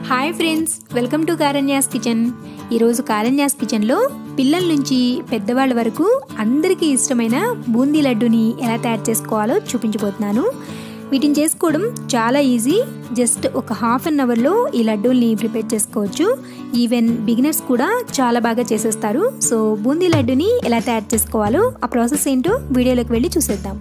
hi friends welcome to Karanya's kitchen ఈరోజు కారణ్యాస్ కిచెన్లో పిల్లల నుంచి పెద్దవాళ్ళ వరకు అందరికీ ఇష్టమైన బూందీ లడ్డుని ఎలా తయారు చేసుకోవాలో చూపించబోతున్నాను వీటిని చేసుకోవడం చాలా ఈజీ జస్ట్ ఒక హాఫ్ అన్ అవర్లో ఈ లడ్డూల్ని ప్రిపేర్ చేసుకోవచ్చు ఈవెన్ బిగినర్స్ కూడా చాలా బాగా చేసేస్తారు సో బూందీ లడ్డుని ఎలా తయారు చేసుకోవాలో ఆ ప్రాసెస్ ఏంటో వీడియోలోకి వెళ్ళి చూసేద్దాం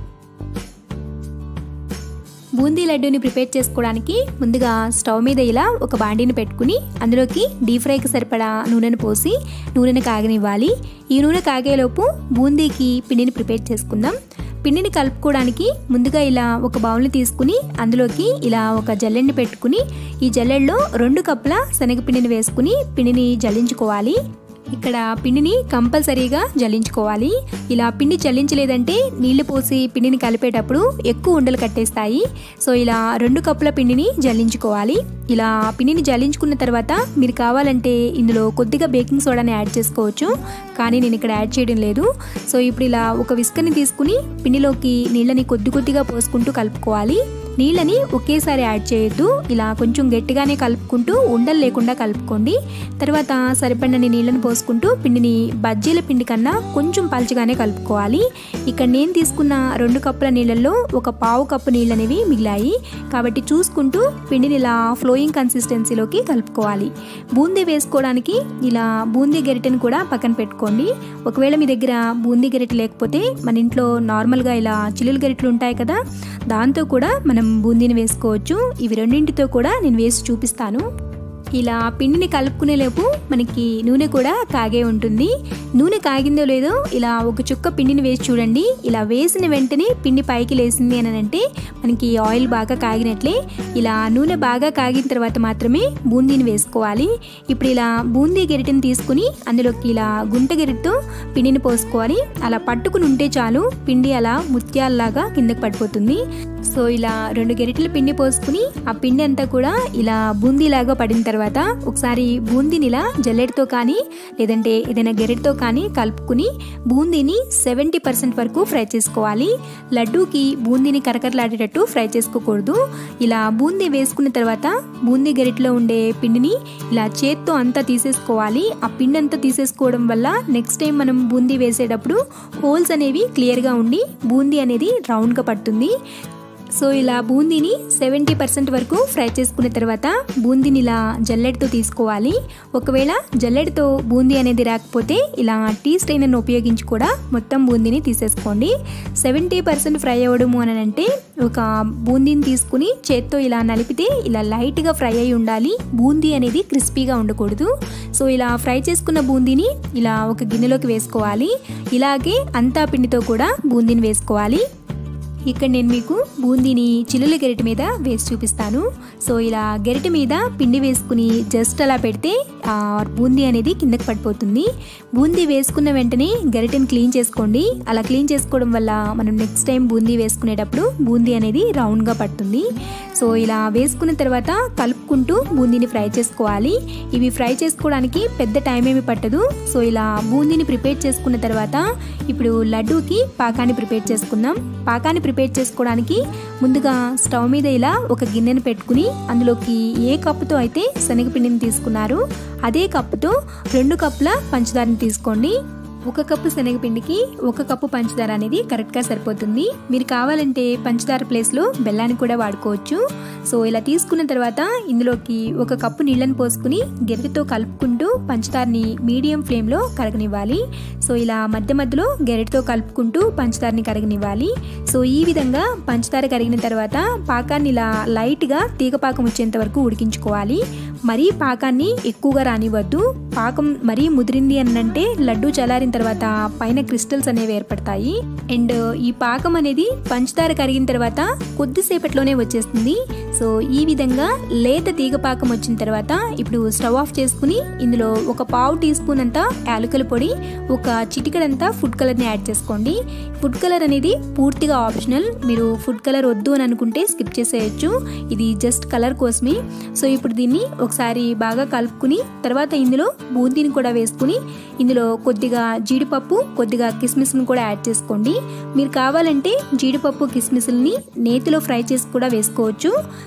బూందీ లడ్డూని ప్రిపేర్ చేసుకోవడానికి ముందుగా స్టవ్ మీద ఇలా ఒక బాండీని పెట్టుకుని అందులోకి డీప్ ఫ్రైకి సరిపడా నూనెను పోసి నూనెను కాగనివ్వాలి ఈ నూనె కాగేలోపు బూందీకి పిండిని ప్రిపేర్ చేసుకుందాం పిండిని కలుపుకోవడానికి ముందుగా ఇలా ఒక బౌల్ని తీసుకుని అందులోకి ఇలా ఒక జల్లెడిని పెట్టుకుని ఈ జల్లెడలో రెండు కప్పుల శనగపిండిని వేసుకుని పిండిని జల్లించుకోవాలి ఇక్కడ పిండిని కంపల్సరీగా జల్లించుకోవాలి ఇలా పిండి జల్లించలేదంటే నీళ్లు పోసి పిండిని కలిపేటప్పుడు ఎక్కువ ఉండలు కట్టేస్తాయి సో ఇలా రెండు కప్పుల పిండిని జల్లించుకోవాలి ఇలా పిండిని జల్లించుకున్న తర్వాత మీరు కావాలంటే ఇందులో కొద్దిగా బేకింగ్ సోడాని యాడ్ చేసుకోవచ్చు కానీ నేను ఇక్కడ యాడ్ చేయడం లేదు సో ఇప్పుడు ఇలా ఒక విస్కని తీసుకుని పిండిలోకి నీళ్ళని కొద్ది కొద్దిగా పోసుకుంటూ కలుపుకోవాలి నీళ్ళని ఒకేసారి యాడ్ చేయొద్దు ఇలా కొంచెం గట్టిగానే కలుపుకుంటూ ఉండలు లేకుండా కలుపుకోండి తర్వాత సరిపడినన్ని నీళ్ళని పోసుకుంటూ పిండిని బజ్జీల పిండి కన్నా కొంచెం పలుచగానే కలుపుకోవాలి ఇక్కడ నేను తీసుకున్న రెండు కప్పుల నీళ్ళల్లో ఒక పావు కప్పు నీళ్ళు అనేవి మిగిలాయి కాబట్టి చూసుకుంటూ పిండిని ఇలా ఫ్లోయింగ్ కన్సిస్టెన్సీలోకి కలుపుకోవాలి బూందీ వేసుకోవడానికి ఇలా బూందీ గరిటెని కూడా పక్కన పెట్టుకోండి ఒకవేళ మీ దగ్గర బూందీ గరిటె లేకపోతే మన ఇంట్లో నార్మల్గా ఇలా చిల్లుల గరిటెలు ఉంటాయి కదా దాంతో కూడా మనం బూందీని వేసుకోవచ్చు ఇవి రెండింటితో కూడా నేను వేసి చూపిస్తాను ఇలా పిండిని కలుపుకునేలోపు మనకి నూనె కూడా కాగే ఉంటుంది నూనె కాగిందో లేదో ఇలా ఒక చుక్క పిండిని వేసి చూడండి ఇలా వేసిన వెంటనే పిండి పైకి లేసింది అని అంటే మనకి ఆయిల్ బాగా కాగినట్లే ఇలా నూనె బాగా కాగిన తర్వాత మాత్రమే బూందీని వేసుకోవాలి ఇప్పుడు ఇలా బూందీ గెరిటని తీసుకుని అందులోకి ఇలా గుంట గెరిటతో పిండిని పోసుకోవాలి అలా పట్టుకుని ఉంటే చాలు పిండి అలా ముత్యాలలాగా కిందకి పడిపోతుంది సో ఇలా రెండు గెరిటెల పిండి పోసుకుని ఆ పిండి అంతా కూడా ఇలా బూందీలాగా పడిన తర్వాత ఒకసారి బూందీని ఇలా జల్లెడతో కానీ లేదంటే ఏదైనా గెరెట్తో కానీ కలుపుకుని బూందీని సెవెంటీ పర్సెంట్ వరకు ఫ్రై చేసుకోవాలి లడ్డూకి బూందీని కరకరలాడేటట్టు ఫ్రై చేసుకోకూడదు ఇలా బూందీ వేసుకున్న తర్వాత బూందీ గెరిట్లో ఉండే పిండిని ఇలా చేత్తో అంతా తీసేసుకోవాలి ఆ పిండి అంతా తీసేసుకోవడం వల్ల నెక్స్ట్ టైం మనం బూందీ వేసేటప్పుడు హోల్స్ అనేవి క్లియర్గా ఉండి బూందీ అనేది రౌండ్గా పడుతుంది సో ఇలా బూందీని సెవెంటీ పర్సెంట్ వరకు ఫ్రై చేసుకున్న తర్వాత బూందీని ఇలా జల్లెడతో తీసుకోవాలి ఒకవేళ జల్లెడతో బూందీ అనేది రాకపోతే ఇలా టీ స్టైనర్ని ఉపయోగించి కూడా మొత్తం బూందీని తీసేసుకోండి సెవెంటీ పర్సెంట్ ఫ్రై అవ్వడము అని అంటే ఒక బూందీని తీసుకుని చేత్తో ఇలా నలిపితే ఇలా లైట్గా ఫ్రై అయి ఉండాలి బూందీ అనేది క్రిస్పీగా ఉండకూడదు సో ఇలా ఫ్రై చేసుకున్న బూందీని ఇలా ఒక గిన్నెలోకి వేసుకోవాలి ఇలాగే అంతా పిండితో కూడా బూందీని వేసుకోవాలి ఇక్కడ నేను మీకు బూందీని చిల్లుల గెరిట మీద వేసి చూపిస్తాను సో ఇలా గెరిట మీద పిండి వేసుకుని జస్ట్ అలా పెడితే ఆ బూందీ అనేది కిందకి పడిపోతుంది బూందీ వేసుకున్న వెంటనే గెరిటని క్లీన్ చేసుకోండి అలా క్లీన్ చేసుకోవడం వల్ల మనం నెక్స్ట్ టైం బూందీ వేసుకునేటప్పుడు బూందీ అనేది రౌండ్గా పడుతుంది సో ఇలా వేసుకున్న తర్వాత కలుపుకుంటూ బూందీని ఫ్రై చేసుకోవాలి ఇవి ఫ్రై చేసుకోవడానికి పెద్ద టైం ఏమి పట్టదు సో ఇలా బూందీని ప్రిపేర్ చేసుకున్న తర్వాత ఇప్పుడు లడ్డూకి పాకాన్ని ప్రిపేర్ చేసుకుందాం పాకాన్ని ప్రిపేర్ చేసుకోవడానికి ముందుగా స్టవ్ మీద ఇలా ఒక గిన్నెను పెట్టుకుని అందులోకి ఏ కప్పుతో అయితే శనగపిండిని తీసుకున్నారు అదే కప్పుతో రెండు కప్పుల పంచదారని తీసుకోండి ఒక కప్పు శనగపిండికి ఒక కప్పు పంచదార అనేది కరెక్ట్గా సరిపోతుంది మీరు కావాలంటే పంచదార ప్లేస్లో బెల్లాన్ని కూడా వాడుకోవచ్చు సో ఇలా తీసుకున్న తర్వాత ఇందులోకి ఒక కప్పు నీళ్ళని పోసుకుని గెరిటతో కలుపుకుంటూ పంచదారని మీడియం ఫ్లేమ్లో కరగనివ్వాలి సో ఇలా మధ్య మధ్యలో గెరిటతో కలుపుకుంటూ పంచదారని కరగనివ్వాలి సో ఈ విధంగా పంచదార కరిగిన తర్వాత పాకాన్ని ఇలా లైట్గా తీగపాకం వచ్చేంత వరకు ఉడికించుకోవాలి మరీ పాకాన్ని ఎక్కువగా రానివ్వద్దు పాకం మరీ ముదిరింది అనంటే లడ్డు చల్లారిన తర్వాత పైన క్రిస్టల్స్ అనేవి ఏర్పడతాయి అండ్ ఈ పాకం అనేది పంచదార కరిగిన తర్వాత కొద్దిసేపట్లోనే వచ్చేస్తుంది సో ఈ విధంగా లేత తీగ పాకం వచ్చిన తర్వాత ఇప్పుడు స్టవ్ ఆఫ్ చేసుకుని ఇందులో ఒక పావు టీ స్పూన్ అంతా యాలకుల పొడి ఒక చిటికడంతా ఫుడ్ కలర్ని యాడ్ చేసుకోండి ఫుడ్ కలర్ అనేది పూర్తిగా ఆప్షనల్ మీరు ఫుడ్ కలర్ వద్దు అని అనుకుంటే స్కిప్ చేసేయచ్చు ఇది జస్ట్ కలర్ కోసమే సో ఇప్పుడు దీన్ని ఒకసారి బాగా కలుపుకుని తర్వాత ఇందులో బూందీని కూడా వేసుకుని ఇందులో కొద్దిగా జీడిపప్పు కొద్దిగా కిస్మిస్ని కూడా యాడ్ చేసుకోండి మీరు కావాలంటే జీడిపప్పు కిస్మిస్ని నేతిలో ఫ్రై చేసి కూడా వేసుకోవచ్చు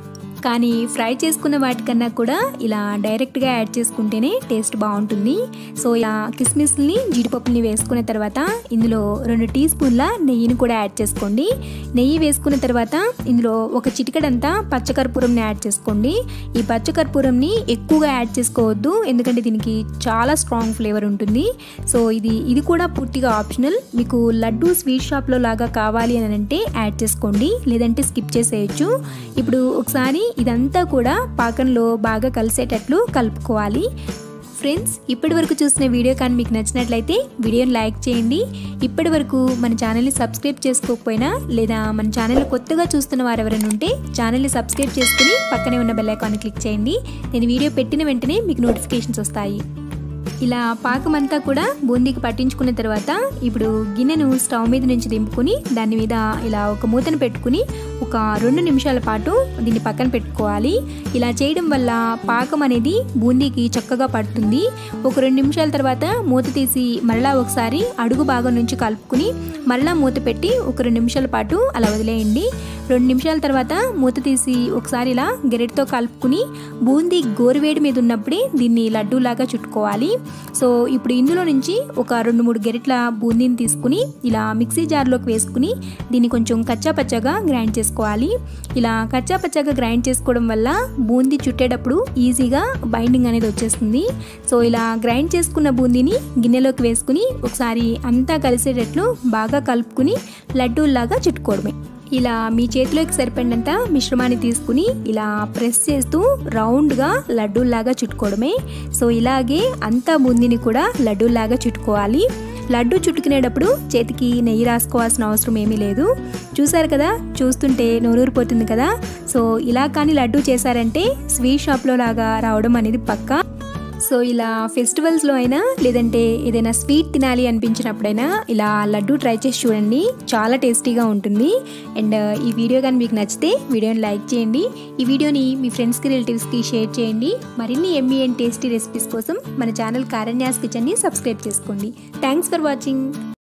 కానీ ఫ్రై చేసుకున్న వాటికన్నా కూడా ఇలా డైరెక్ట్గా యాడ్ చేసుకుంటేనే టేస్ట్ బాగుంటుంది సో ఇలా కిస్మిస్ని జీడిపప్పుని వేసుకున్న తర్వాత ఇందులో రెండు టీ స్పూన్ల నెయ్యిని కూడా యాడ్ చేసుకోండి నెయ్యి వేసుకున్న తర్వాత ఇందులో ఒక చిటికడంతా పచ్చకర్పూరంని యాడ్ చేసుకోండి ఈ పచ్చకర్పూరంని ఎక్కువగా యాడ్ చేసుకోవద్దు ఎందుకంటే దీనికి చాలా స్ట్రాంగ్ ఫ్లేవర్ ఉంటుంది సో ఇది ఇది కూడా పూర్తిగా ఆప్షనల్ మీకు లడ్డు స్వీట్ షాప్లో లాగా కావాలి అని అంటే యాడ్ చేసుకోండి లేదంటే స్కిప్ చేసేయచ్చు ఇప్పుడు ఒకసారి ఇదంతా కూడా పాకంలో బాగా కలిసేటట్లు కలుపుకోవాలి ఫ్రెండ్స్ ఇప్పటి వరకు చూసిన వీడియో కానీ మీకు నచ్చినట్లయితే వీడియోని లైక్ చేయండి ఇప్పటి వరకు మన ఛానల్ని సబ్స్క్రైబ్ చేసుకోకపోయినా లేదా మన ఛానల్ కొత్తగా చూస్తున్న వారు ఎవరైనా ఉంటే ఛానల్ని సబ్స్క్రైబ్ చేసుకుని పక్కనే ఉన్న బెల్ ఐకాన్ని క్లిక్ చేయండి నేను వీడియో పెట్టిన వెంటనే మీకు నోటిఫికేషన్స్ వస్తాయి ఇలా పాకమంతా కూడా బూందీకి పట్టించుకున్న తర్వాత ఇప్పుడు గిన్నెను స్టవ్ మీద నుంచి దింపుకుని దాని మీద ఇలా ఒక మూతను పెట్టుకుని ఒక రెండు నిమిషాల పాటు దీన్ని పక్కన పెట్టుకోవాలి ఇలా చేయడం వల్ల పాకం అనేది బూందీకి చక్కగా పడుతుంది ఒక రెండు నిమిషాల తర్వాత మూత తీసి మరలా ఒకసారి అడుగు భాగం నుంచి కలుపుకుని మరలా మూత పెట్టి ఒక రెండు నిమిషాల పాటు అలా వదిలేయండి రెండు నిమిషాల తర్వాత మూత తీసి ఒకసారి ఇలా గెరెట్తో కలుపుకుని బూందీ గోరువేడి మీద ఉన్నప్పుడే దీన్ని లడ్డూలాగా చుట్టుకోవాలి సో ఇప్పుడు ఇందులో నుంచి ఒక రెండు మూడు గెరెట్ల బూందీని తీసుకుని ఇలా మిక్సీ జార్లోకి వేసుకుని దీన్ని కొంచెం కచ్చా పచ్చగా గ్రైండ్ చేసుకోవాలి ఇలా కచ్చా పచ్చగా గ్రైండ్ చేసుకోవడం వల్ల బూందీ చుట్టేటప్పుడు ఈజీగా బైండింగ్ అనేది వచ్చేస్తుంది సో ఇలా గ్రైండ్ చేసుకున్న బూందీని గిన్నెలోకి వేసుకుని ఒకసారి అంతా కలిసేటట్లు బాగా కలుపుకుని లడ్డూల్లాగా చుట్టుకోవడమే ఇలా మీ చేతిలోకి సరిపడినంత మిశ్రమాన్ని తీసుకుని ఇలా ప్రెస్ చేస్తూ రౌండ్గా లడ్డూల్లాగా చుట్టుకోవడమే సో ఇలాగే అంతా బూందీని కూడా లడ్డూల్లాగా చుట్టుకోవాలి లడ్డు చుట్టుకునేటప్పుడు చేతికి నెయ్యి రాసుకోవాల్సిన అవసరం ఏమీ లేదు చూసారు కదా చూస్తుంటే నోరూరిపోతుంది కదా సో ఇలా కానీ లడ్డు చేశారంటే స్వీట్ షాప్లో లాగా రావడం అనేది పక్కా సో ఇలా ఫెస్టివల్స్లో అయినా లేదంటే ఏదైనా స్వీట్ తినాలి అనిపించినప్పుడైనా ఇలా లడ్డు ట్రై చేసి చూడండి చాలా టేస్టీగా ఉంటుంది అండ్ ఈ వీడియో కానీ మీకు నచ్చితే వీడియోని లైక్ చేయండి ఈ వీడియోని మీ ఫ్రెండ్స్కి రిలేటివ్స్కి షేర్ చేయండి మరిన్ని ఎమ్మీ అండ్ టేస్టీ రెసిపీస్ కోసం మన ఛానల్ కారణ్యాస్ కిచెన్ని సబ్స్క్రైబ్ చేసుకోండి థ్యాంక్స్ ఫర్ వాచింగ్